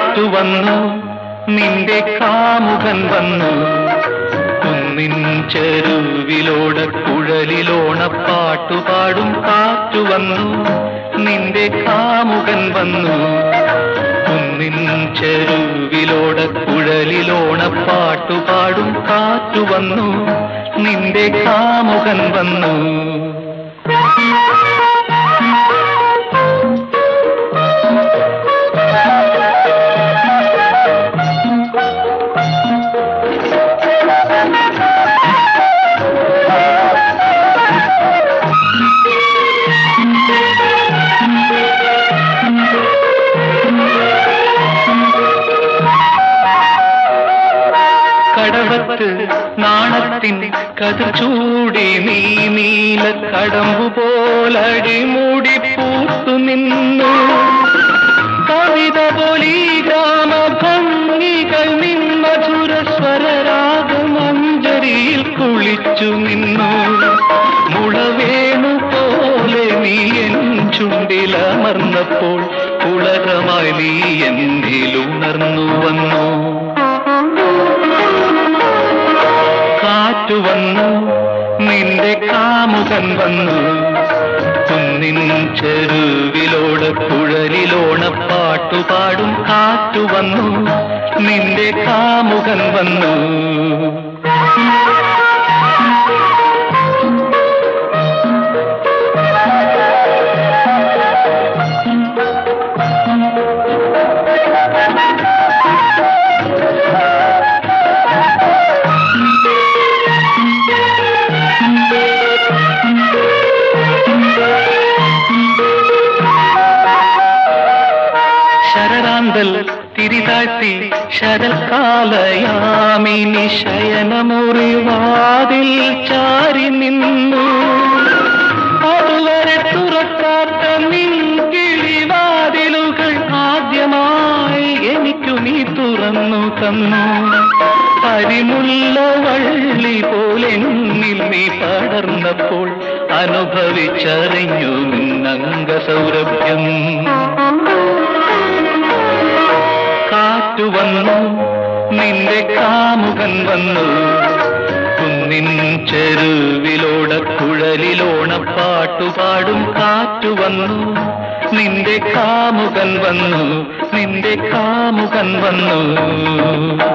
കാറ്റു വന്നു നിന്റെ കാമുകൻ വന്നു കുന്നിൻ ചെരുവിലോട കുഴലിലോണ പാട്ടുപാടും കാറ്റു വന്നു നിന്റെ കാമുകൻ വന്നു കുന്നിൻ ചെരുവിലോട കുഴലിലോണ പാട്ടുപാടും കാറ്റു വന്നു നിന്റെ കാമുകൻ വന്നു കടവത്ത് നാണത്തിൻ കതിർ ചൂടി നീ നീല കടമ്പു പോലടിമൂടി പൂത്തു നിന്നു കവിത പോലീ ഗ്രാമ ഭംഗികൾ നിൻ മധുര സ്വരരാഗമഞ്ജരിയിൽ കുളിച്ചു നിന്നു മുളവേണു പോലെ നീ എൻ ചുണ്ടിലമർന്നപ്പോൾ പുളകമായി നീ എന്നിലുണർന്നു വന്നു കാറ്റു വന്നു നിന്റെ കാമുകൻ വന്നു കുന്നിൻ ചെരുവിലോട് കുഴലിലോണ പാട്ടുപാടും കാറ്റു വന്നു നിന്റെ കാമുകൻ വന്നു ശരറാന്തൽ തിരിതാഴ്ത്തി ശരൽക്കാലയാമിനി ശയനമുറിവാതിൽ ചാരി നിന്നു അതുവരെ തുറക്കാത്ത നിൻ കിളിവാതിലുകൾ ആദ്യമായി എനിക്കു നീ തുറന്നു തന്നു പരിമുള്ള വള്ളി പോലെ എന്നിൽ നീ പടർന്നപ്പോൾ അനുഭവിച്ചറിഞ്ഞു നിന്നംഗ സൗരഭ്യം കാറ്റു വന്നു നിന്റെ കാമുകൻ വന്നു കുന്നിൻ ചെരുവിലോട കുഴലിലോണ പാട്ടുപാടും കാറ്റു വന്നു നിന്റെ കാമുകൻ വന്നു നിന്റെ കാമുകൻ വന്നു